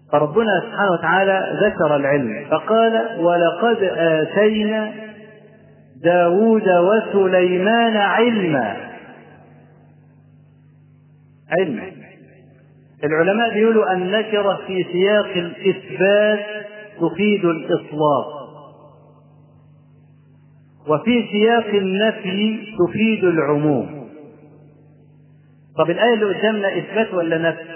فربنا سبحانه وتعالى ذكر العلم فقال ولقد آتينا داود وسليمان علما علما العلماء بيقولوا النكرة في سياق الإثبات تفيد الإطلاق وفي سياق النفي تفيد العموم طب الآية اللي قدامنا إثبات ولا نفي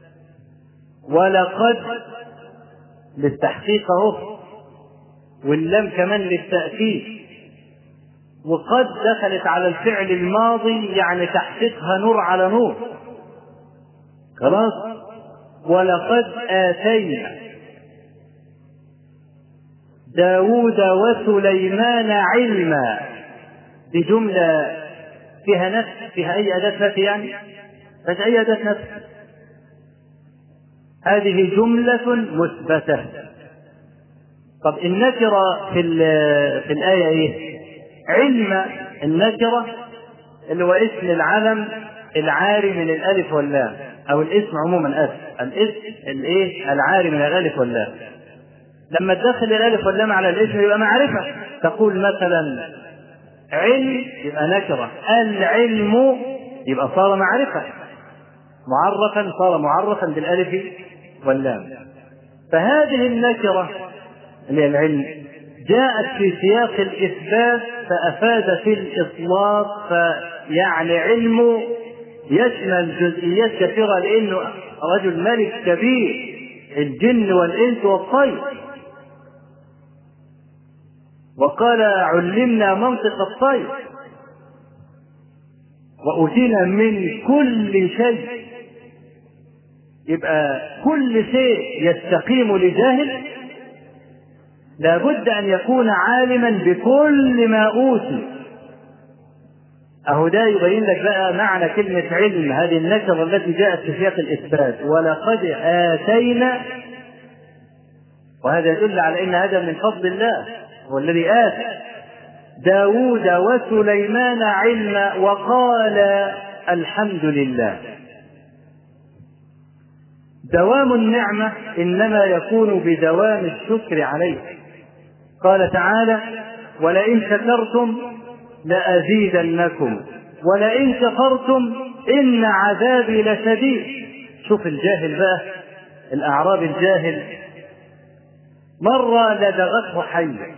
ولقد للتحقيق أهو واللام كمان للتأكيد وقد دخلت على الفعل الماضي يعني تحقيقها نور على نور خلاص ولقد آتينا داود وسليمان علما دي جملة فيها نفس فيها أي أداة نفي يعني فيها أي أداة نفي هذه جملة مثبتة طب النكرة في في الآية إيه؟ علم النكرة اللي هو اسم العلم العاري من الألف واللام أو الاسم عموما أسف الاسم الإيه؟ العاري من الألف واللام لما تدخل الألف واللام على الاسم يبقى معرفة تقول مثلا علم يبقى نكرة العلم يبقى صار معرفة معرفا صار معرفا بالالف واللام فهذه النكره اللي هي العلم جاءت في سياق الاثبات فافاد في الاطلاق فيعني علم يشمل جزئيات كثيره لانه رجل ملك كبير الجن والانس والطير وقال علمنا منطق الطير وأوتينا من كل شيء يبقى كل شيء يستقيم لجاهل لابد أن يكون عالما بكل ما أوتي أهو ده يبين لك بقى معنى كلمة علم هذه النكرة التي جاءت في سياق الإثبات ولقد آتينا وهذا يدل على أن هذا من فضل الله هو الذي آتى داود وسليمان علما وقال الحمد لله دوام النعمة إنما يكون بدوام الشكر عليه قال تعالى ولئن شكرتم لأزيدنكم ولئن كفرتم إن عذابي لشديد شوف الجاهل بقى الأعراب الجاهل مرة لدغته حية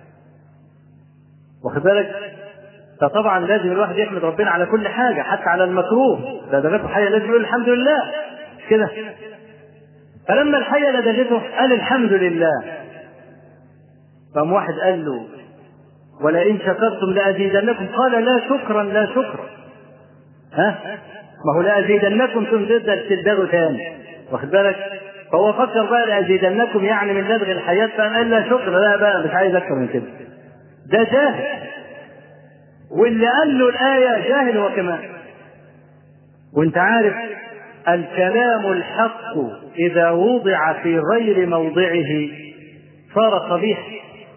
واخد بالك فطبعا لازم الواحد يحمد ربنا على كل حاجة حتى على المكروه لدغته حية لازم يقول الحمد لله مش كده فلما الحية لدغته قال الحمد لله فقام واحد قال له ولئن شكرتم لأزيدنكم قال لا شكرا لا شكرا ها ما هو لأزيدنكم ثم تبدأ تلدغوا تاني واخد بالك فهو فكر بقى لأزيدنكم يعني من لدغ الحياة فقام قال لا شكر لا بقى مش عايز أكثر من كده ده جاهل واللي قال له الآية جاهل هو كمان وانت عارف الكلام الحق إذا وضع في غير موضعه صار قبيح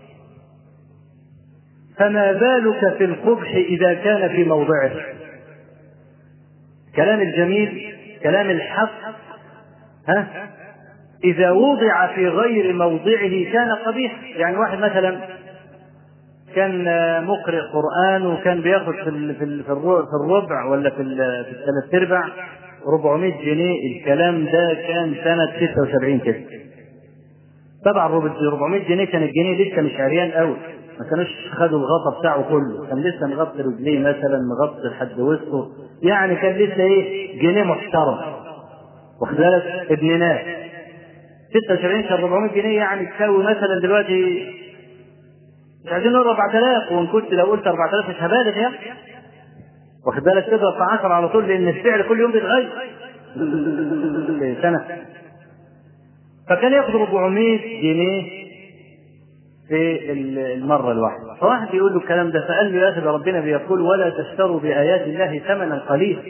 فما بالك في القبح إذا كان في موضعه كلام الجميل كلام الحق ها إذا وضع في غير موضعه كان قبيح يعني واحد مثلا كان مقرئ قرآن وكان بياخد في في في الربع ولا في في الثلاث ارباع 400 جنيه الكلام ده كان سنة 76 كده طبعا 400 جنيه كان الجنيه لسه مش عريان قوي ما كانوش خدوا الغطا بتاعه كله كان لسه مغطي رجليه مثلا مغطي لحد وسطه يعني كان لسه ايه جنيه محترم واخد بالك ابن ناس 76 كان 400 جنيه يعني تساوي مثلا دلوقتي مش عايزين نقول 4000 وان كنت لو قلت 4000 مش هبالغ يعني واخد بالك تضرب في 10 على طول لان السعر كل يوم بيتغير سنه فكان ياخد 400 جنيه في المرة الواحدة فواحد بيقول له الكلام ده فقال له يا أخي ربنا بيقول ولا تشتروا بآيات الله ثمنا قليلا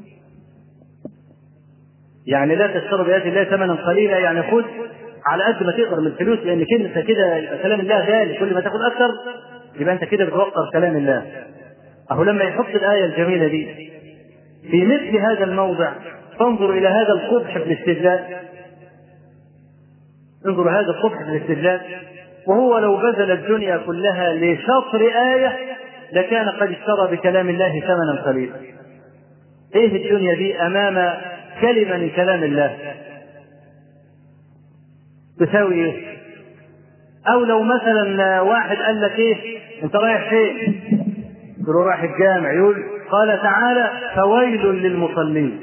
يعني لا تشتروا بآيات الله ثمنا قليلا يعني خذ على قد ما تقدر من الفلوس لأن انت كده كلام الله غالي كل ما تاخد أكثر يبقى أنت كده بتوقر كلام الله أهو لما يحط الآية الجميلة دي في مثل هذا الموضع تنظر إلى هذا القبح في الاستدلال انظروا هذا الصبح في الاستدلال وهو لو بذل الدنيا كلها لشطر آية لكان قد اشترى بكلام الله ثمنا قليلا ايه الدنيا دي امام كلمة من كلام الله تساوي ايه او لو مثلا واحد قال لك ايه انت رايح فين تقول له رايح الجامع يقول قال تعالى فويل للمصلين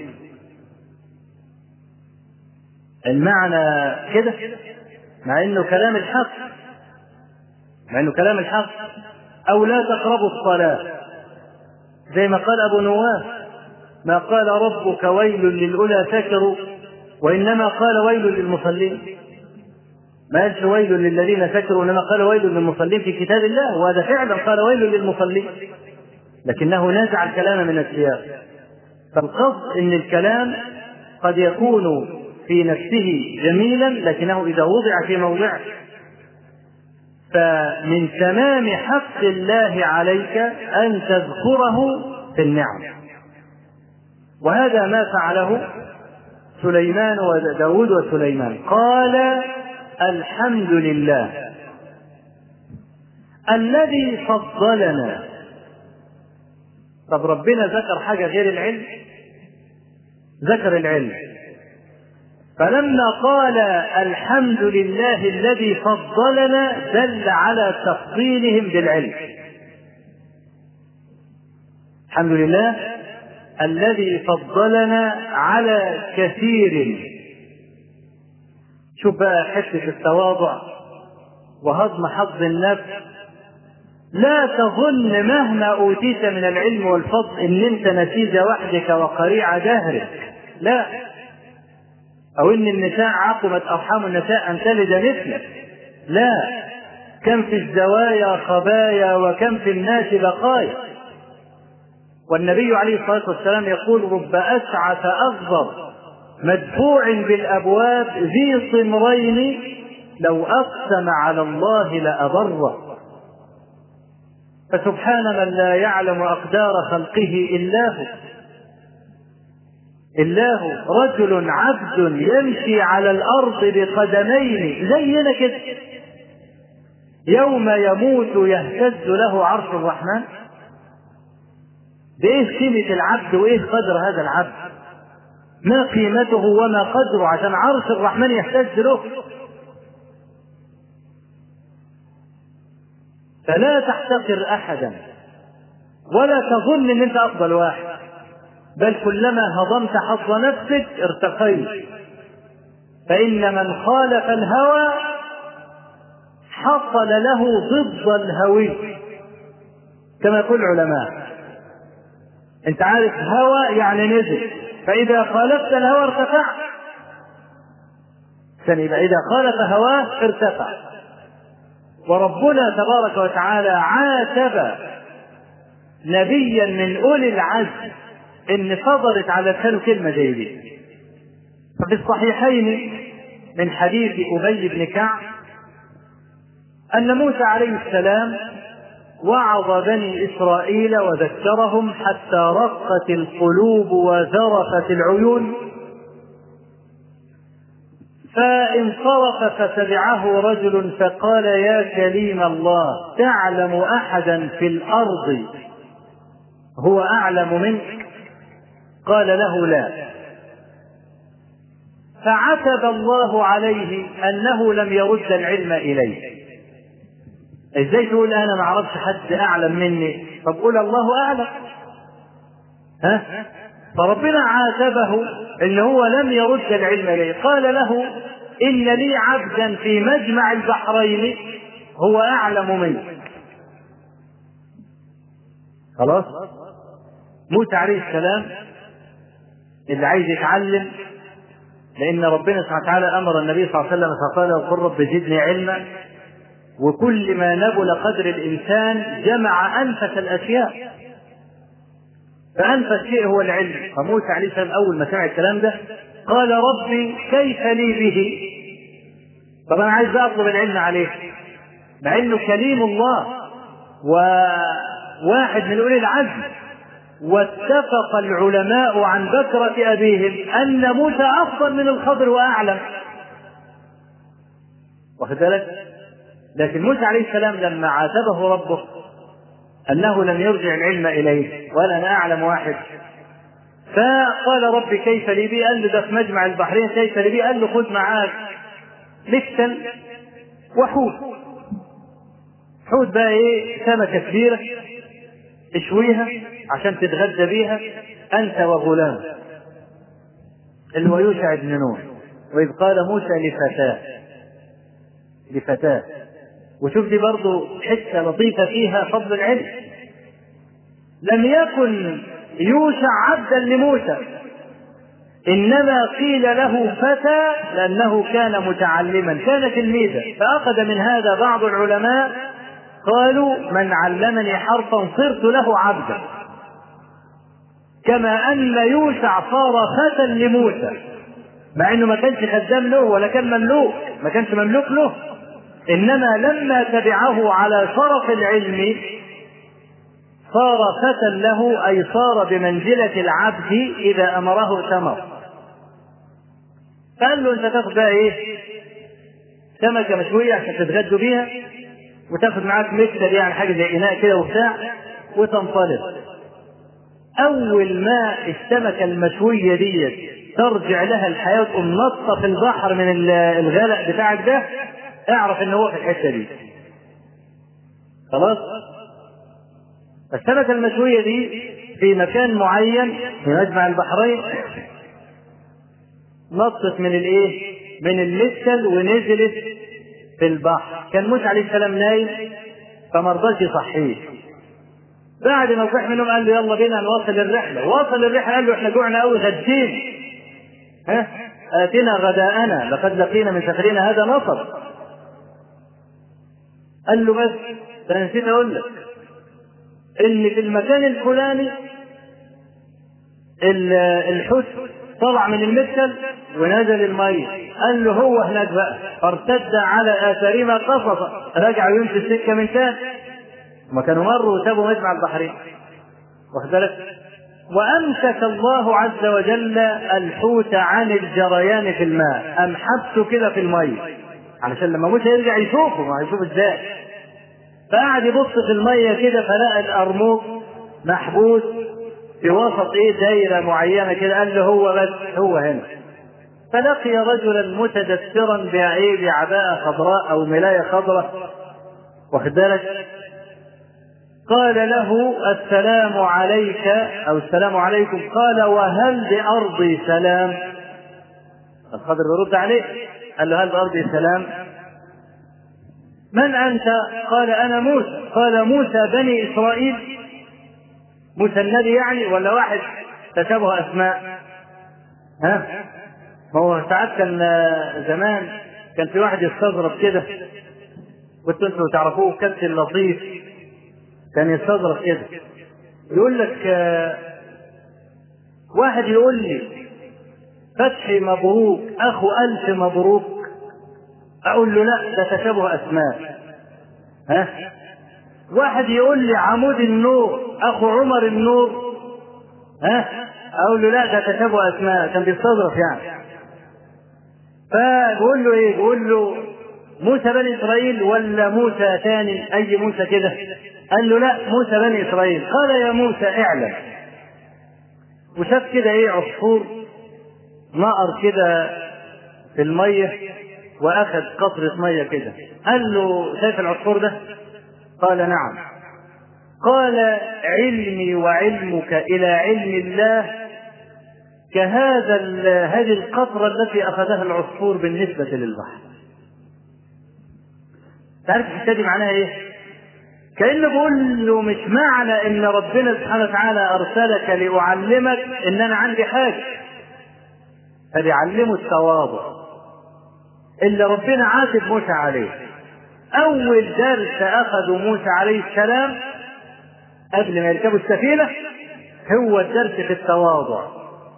المعنى كده مع انه كلام الحق مع انه كلام الحق او لا تقربوا الصلاه زي ما قال ابو نواس ما قال ربك ويل للاولى سكروا وانما قال ويل للمصلين ما قالش ويل للذين سكروا انما قال ويل للمصلين في كتاب الله وهذا فعلا قال ويل للمصلين لكنه نازع الكلام من السياق فالقصد ان الكلام قد يكون في نفسه جميلا لكنه اذا وضع في موضعه فمن تمام حق الله عليك ان تذكره في النعم وهذا ما فعله سليمان وداود وسليمان قال الحمد لله الذي فضلنا طب ربنا ذكر حاجة غير العلم ذكر العلم فلما قال الحمد لله الذي فضلنا دل على تفضيلهم بالعلم الحمد لله الذي فضلنا على كثير شوف بقى حته التواضع وهضم حظ النفس لا تظن مهما اوتيت من العلم والفضل ان انت نتيجه وحدك وقريع دهرك لا او ان النساء عقمت ارحام النساء ان تلد مثلك لا كم في الزوايا خبايا وكم في الناس بقايا والنبي عليه الصلاه والسلام يقول رب اسعف اغضب مدفوع بالابواب ذي صمرين لو اقسم على الله لابره فسبحان من لا يعلم اقدار خلقه الا هو الا هو رجل عبد يمشي على الارض بقدمين زينا كده يوم يموت يهتز له عرش الرحمن بايه قيمه العبد وايه قدر هذا العبد ما قيمته وما قدره عشان عرش الرحمن يهتز له فلا تحتقر احدا ولا تظن ان انت افضل واحد بل كلما هضمت حظ نفسك ارتقيت فان من خالف الهوى حصل له ضد الهوي كما يقول العلماء انت عارف هوى يعني نزل فإذا خالفت الهوى ارتفعت يبقى إذا خالف هواه ارتفع وربنا تبارك وتعالى عاتب نبيا من أولي العزم إن صدرت على لسانه كلمة زي دي ففي الصحيحين من حديث أبي بن كعب أن موسى عليه السلام وعظ بني اسرائيل وذكرهم حتى رقت القلوب وذرفت العيون فانصرف فتبعه رجل فقال يا كليم الله تعلم احدا في الارض هو اعلم منك قال له لا فعتب الله عليه انه لم يرد العلم اليه ازاي تقول انا ما اعرفش حد اعلم مني طب قول الله اعلم ها فربنا عاتبه ان هو لم يرد العلم اليه قال له ان لي عبدا في مجمع البحرين هو اعلم منك خلاص موسى عليه السلام اللي عايز يتعلم لان ربنا سبحانه وتعالى امر النبي صلى الله عليه وسلم فقال وقل رب زدني علما وكل ما نبل قدر الإنسان جمع أنفس الأشياء فأنفس شيء هو العلم فموسى عليه السلام أول ما سمع الكلام ده قال ربي كيف لي به طب أنا عايز بقى أطلب العلم عليه مع إنه كليم الله وواحد من أولي العزم واتفق العلماء عن بكرة أبيهم أن موسى أفضل من الخضر وأعلم واخد بالك لكن موسى عليه السلام لما عاتبه ربه انه لم يرجع العلم اليه ولا انا اعلم واحد فقال رب كيف لي بي قال له ده في مجمع البحرين كيف لي بي قال له خذ معاك لكتا وحوت حوت بقى ايه سمكه كبيره اشويها عشان تتغدى بيها انت وغلام اللي هو يوشع بن نون واذ قال موسى لفتاه لفتاه وشوف دي برضه حته لطيفه فيها فضل العلم لم يكن يوشع عبدا لموسى انما قيل له فتى لانه كان متعلما كان تلميذا فاخذ من هذا بعض العلماء قالوا من علمني حرفا صرت له عبدا كما ان يوشع صار فتى لموسى مع انه ما كانش خدام له ولا كان مملوك ما كانش مملوك له انما لما تبعه على شرف العلم صار فتى له اي صار بمنزله العبد اذا امره تمر فقال له انت تاخد بقى ايه سمكه مشويه عشان تتغدوا بيها وتاخد معاك مكتب يعني حاجه زي اناء كده وبتاع وتنطلق اول ما السمكه المشويه ديت ترجع لها الحياه تقوم نطه في البحر من الغلق بتاعك ده اعرف ان هو في الحته دي خلاص السمكه المشويه دي في مكان معين في مجمع البحرين نطت من الايه من المثل ونزلت في البحر كان موسى عليه السلام نايم فما رضاش يصحيه بعد ما صح منهم قال له يلا بينا نواصل الرحله واصل الرحله قال له احنا جوعنا قوي غدين ها اتنا غداءنا لقد لقينا من سفرنا هذا نصب قال له بس انا نسيت اقول لك ان في المكان الفلاني الحوت طلع من المثل ونزل المية قال له هو هناك بقى فارتد على اثارهما قصصا رجعوا يمشي السكه من تاني ما كانوا مروا وسابوا مجمع البحرين واخد بالك وامسك الله عز وجل الحوت عن الجريان في الماء ام حبسه كده في الميه علشان لما موسى يرجع يشوفه ما هيشوف ازاي فقعد يبص في الميه كده فلقى الارموك محبوس في وسط ايه دايره معينه كده قال له هو بس هو هنا فلقي رجلا متدثرا بايه بعباءه خضراء او ملايه خضراء واخد بالك قال له السلام عليك او السلام عليكم قال وهل بارضي سلام الخضر بيرد عليه قال له هل بارضي سلام من انت قال انا موسى قال موسى بني اسرائيل موسى النبي يعني ولا واحد تشابه اسماء ها ما هو ساعات كان زمان كان في واحد يستظرف كده كنتوا انتوا تعرفوه كابتن لطيف كان يستظرف كده يقول لك واحد يقول لي فتحي مبروك اخو الف مبروك اقول له لا ده تشابه اسماء ها واحد يقول لي عمود النور اخو عمر النور ها اقول له لا ده تشابه اسماء كان بيستظرف يعني فبقول له ايه بقول له موسى بني اسرائيل ولا موسى ثاني اي موسى كده قال له لا موسى بني اسرائيل قال يا موسى اعلم وشاف كده ايه عصفور نقر كده في الميه واخذ قطره ميه كده قال له شايف العصفور ده قال نعم قال علمي وعلمك الى علم الله كهذا هذه القطرة التي أخذها العصفور بالنسبة للبحر. تعرف الحتة دي معناها إيه؟ كأنه بيقول له مش معنى إن ربنا سبحانه وتعالى أرسلك لأعلمك إن أنا عندي حاجة. فبيعلمه التواضع. اللي ربنا عاتب موسى عليه. أول درس أخذه موسى عليه السلام قبل ما يركبوا السفينة هو الدرس في التواضع.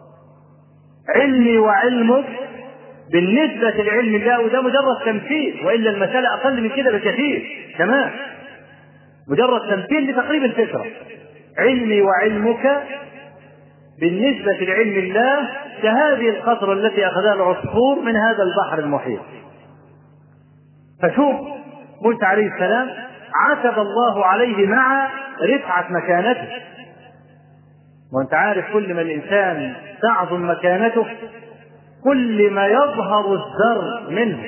علمي وعلمك بالنسبة لعلم الله وده مجرد تمثيل وإلا المسألة أقل من كده بكثير كمان مجرد تمثيل لتقريب الفكرة علمي وعلمك بالنسبة لعلم الله كهذه القطرة التي أخذها العصفور من هذا البحر المحيط فشوف موسى عليه السلام عتب الله عليه مع رفعة مكانته وانت عارف كل ما الانسان تعظم مكانته كل ما يظهر الذر منه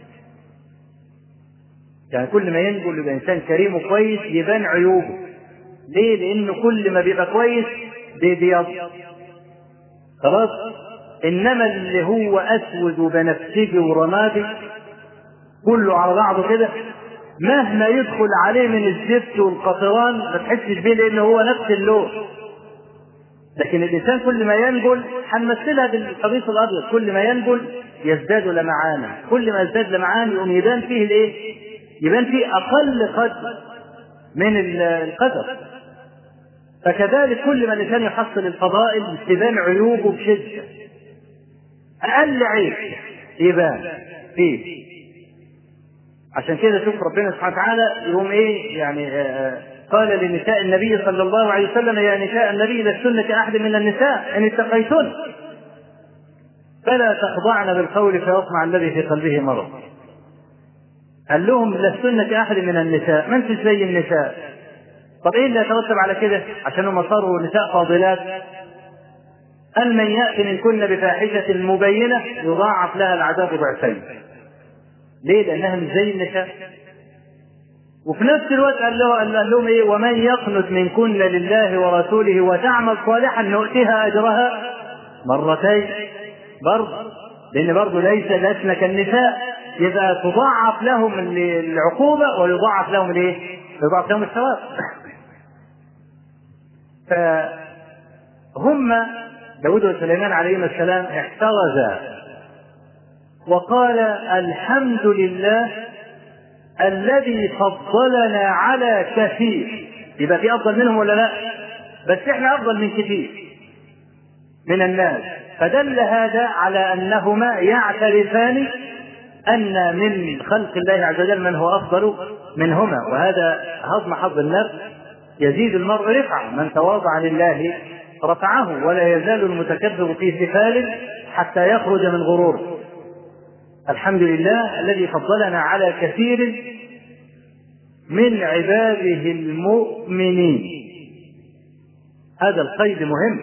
يعني كل ما ينقل يبقى انسان كريم وكويس يبان عيوبه ليه؟ لانه كل ما بيبقى كويس بيبيض خلاص انما اللي هو اسود وبنفسجي ورمادي كله على بعضه كده مهما يدخل عليه من الزفت والقطران ما تحسش بيه لان هو نفس اللون لكن الانسان كل ما ينجل هنمثلها بالقميص الابيض كل ما ينجل يزداد لمعانا كل ما يزداد لمعان يقوم يبان فيه الايه يبان فيه اقل قدر من القدر فكذلك كل ما الانسان يحصل الفضائل تبان عيوبه بشده اقل عيب يبان فيه عشان كده شوف ربنا سبحانه وتعالى يقوم ايه يعني آآ قال لنساء النبي صلى الله عليه وسلم يا نساء النبي لستن كأحد من النساء إن اتقيتن فلا تخضعن بالقول فيطمع الذي في قلبه مرض قال لهم لستن كأحد من النساء ما انتش زي النساء طب ايه اللي يترتب على كده عشان هم صاروا نساء فاضلات قال من يأتي منكن بفاحشة مبينة يضاعف لها العذاب ضعفين ليه؟ لأنها مش زي النساء وفي نفس الوقت قال, له قال لهم ايه ومن يقنت منكن لله ورسوله وتعمل صالحا نؤتها اجرها مرتين برضه لان برضه ليس لسنا كالنساء يبقى تضاعف لهم العقوبه ويضاعف لهم الايه؟ يضاعف لهم الثواب فهم داود وسليمان عليهما السلام احترزا وقال الحمد لله الذي فضلنا على كثير يبقى في افضل منهم ولا لا بس احنا افضل من كثير من الناس فدل هذا على انهما يعترفان ان من خلق الله عز وجل من هو افضل منهما وهذا هضم حظ النفس يزيد المرء رفعه من تواضع لله رفعه ولا يزال المتكبر في سفال حتى يخرج من غروره الحمد لله الذي فضلنا على كثير من عباده المؤمنين هذا القيد مهم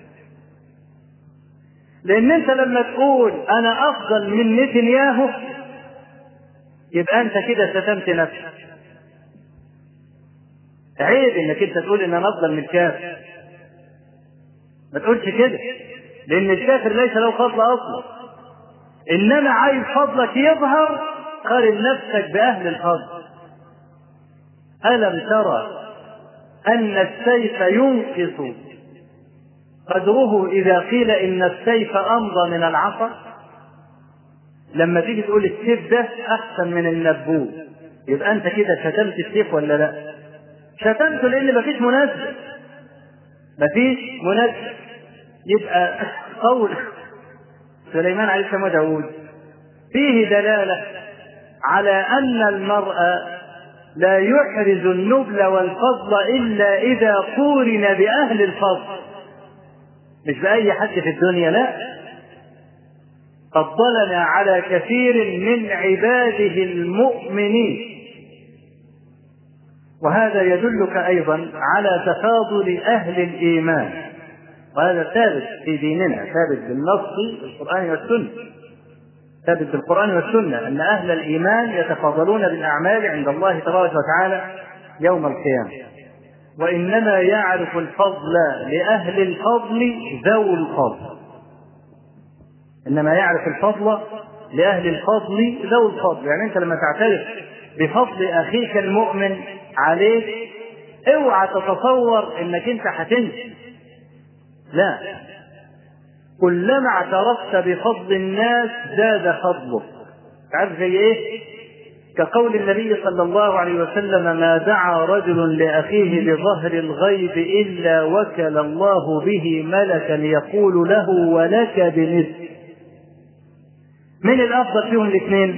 لان انت لما تقول انا افضل من نتنياهو يبقى انت كده شتمت نفسك عيب انك انت تقول ان انا افضل من الكافر ما تقولش كده لان الكافر ليس له فضل اصلا انما عايز فضلك يظهر قارن نفسك باهل الفضل الم ترى ان السيف ينقص قدره اذا قيل ان السيف امضى من العصا لما تيجي تقول السيف ده احسن من النبوت يبقى انت كده شتمت السيف ولا لا شتمته لان مفيش مناسبه مفيش مناسبه يبقى قول سليمان عليه السلام وداود فيه دلالة على أن المرء لا يحرز النبل والفضل إلا إذا قورن بأهل الفضل مش بأي حد في الدنيا لا فضلنا على كثير من عباده المؤمنين وهذا يدلك أيضا على تفاضل أهل الإيمان وهذا ثابت في ديننا ثابت بالنص بالقرآن والسنة ثابت بالقرآن والسنة أن أهل الإيمان يتفاضلون بالأعمال عند الله تبارك وتعالى يوم القيامة وإنما يعرف الفضل لأهل الفضل ذو الفضل إنما يعرف الفضل لأهل الفضل ذو الفضل يعني أنت لما تعترف بفضل أخيك المؤمن عليك اوعى تتصور انك انت هتنسى لا كلما اعترفت بفضل الناس زاد فضلك عارف زي ايه كقول النبي صلى الله عليه وسلم ما دعا رجل لاخيه بظهر الغيب الا وكل الله به ملكا يقول له ولك بمثل من الافضل فيهم الاثنين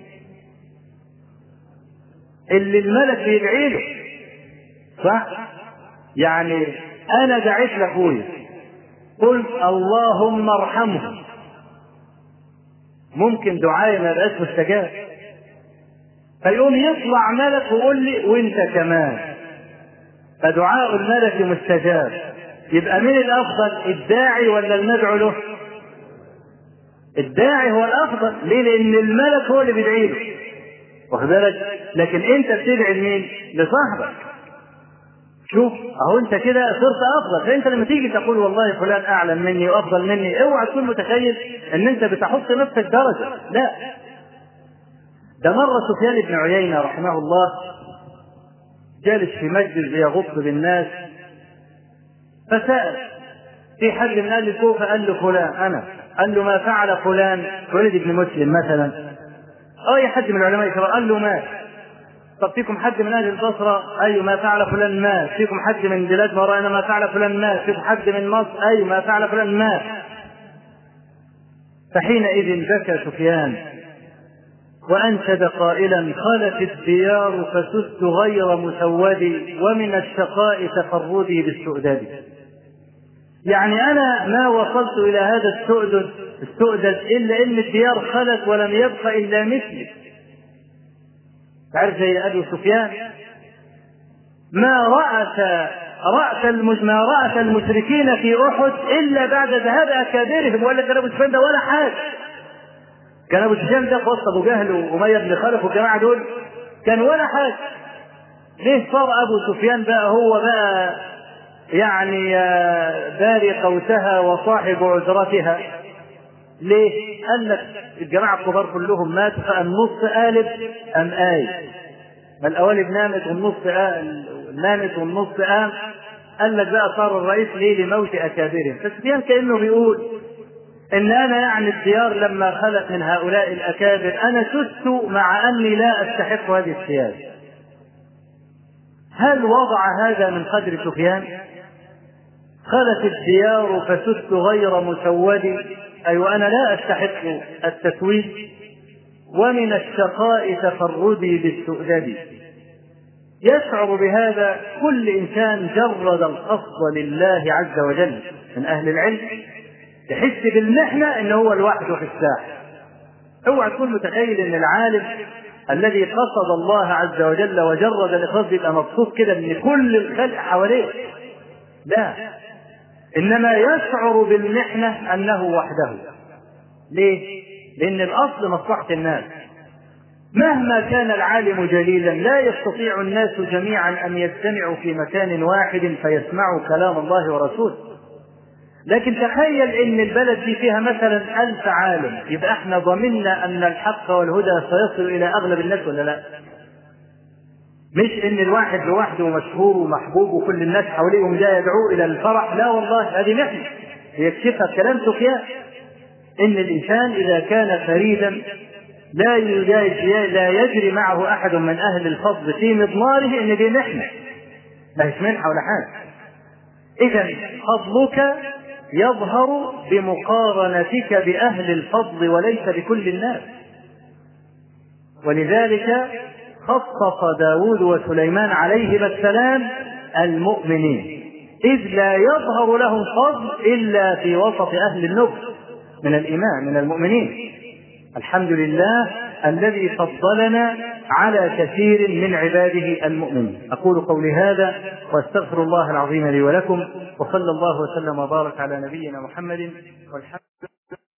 اللي الملك بيدعي له صح يعني انا دعيت لاخويا قلت اللهم ارحمه ممكن دعائي ما يبقاش مستجاب فيقوم يطلع ملك ويقول لي وانت كمان فدعاء الملك مستجاب يبقى مين الافضل الداعي ولا المدعو له الداعي هو الافضل ليه لان الملك هو اللي بيدعي له واخد بالك لكن انت بتدعي لمين لصاحبك شوف اهو انت كده صرت افضل فانت لما تيجي تقول والله فلان اعلم مني وافضل مني اوعى تكون متخيل ان انت بتحط نفسك درجه لا ده مره سفيان بن عيينه رحمه الله جالس في مجلس يغط بالناس فسأل في حد من اهل الكوفه قال له فلان انا قال له ما فعل فلان ولد ابن مسلم مثلا او اي حد من العلماء الكبار قال له مات طب فيكم حد من اهل البصره ايوه ما فعل فلان مات فيكم حد من بلاد ما وراءنا ما فعل فلان مات فيكم حد من مصر ايوه ما فعل فلان مات فحينئذ بكى سفيان وأنشد قائلا خلت الديار فسست غير مسودي ومن الشقاء تفردي بالسؤدد يعني أنا ما وصلت إلى هذا السؤدد السؤدد إلا إن الديار خلت ولم يبق إلا مثلي تعرف زي أبي سفيان ما رأس رأس المج... ما رأس المشركين في أحد إلا بعد ذهاب أكابرهم ولا كان أبو سفيان ده ولا حاجة كان ابو سفيان ده في وسط ابو جهل واميه بن خلف والجماعه دول كان ولا حاجه ليه صار ابو سفيان بقى هو بقى يعني باري قوسها وصاحب عذرتها ليه؟ قال لك الجماعه الكبار كلهم ماتوا فالنص قالب ام آي القوالب نامت والنص نامت والنص قام قال لك بقى صار الرئيس ليه لموت اكابرهم فسفيان كانه بيقول ان انا يعني الديار لما خلت من هؤلاء الاكابر انا سست مع اني لا استحق هذه السياده هل وضع هذا من قدر سفيان خلت الديار فسست غير مسودي اي وانا لا استحق التسويد ومن الشقاء تفردي بالسؤدد يشعر بهذا كل انسان جرد القصد لله عز وجل من اهل العلم تحس بالمحنة ان هو لوحده في الساحة اوعى تكون متخيل ان العالم الذي قصد الله عز وجل وجرد الاخلاص يبقى مبسوط كده من كل الخلق حواليه لا انما يشعر بالمحنة انه وحده ليه لان الاصل مصلحة الناس مهما كان العالم جليلا لا يستطيع الناس جميعا ان يجتمعوا في مكان واحد فيسمعوا كلام الله ورسوله لكن تخيل ان البلد دي فيها مثلا ألف عالم يبقى احنا ضمننا ان الحق والهدى سيصل الى اغلب الناس ولا لا مش ان الواحد لوحده مشهور ومحبوب وكل الناس حواليهم ده يدعوه الى الفرح لا والله هذه محنه يكشفها كلام سفيان ان الانسان اذا كان فريدا لا لا يجري معه احد من اهل الفضل في مضماره ان دي محنه ما هيش منحه ولا حاجه اذا فضلك يظهر بمقارنتك باهل الفضل وليس بكل الناس ولذلك خصص داود وسليمان عليهما السلام المؤمنين إذ لا يظهر لهم فضل إلا في وسط أهل النبل من الإيمان من المؤمنين الحمد لله الذي فضلنا على كثير من عباده المؤمنين أقول قولي هذا وأستغفر الله العظيم لي ولكم وصلى الله وسلم وبارك على نبينا محمد والحمد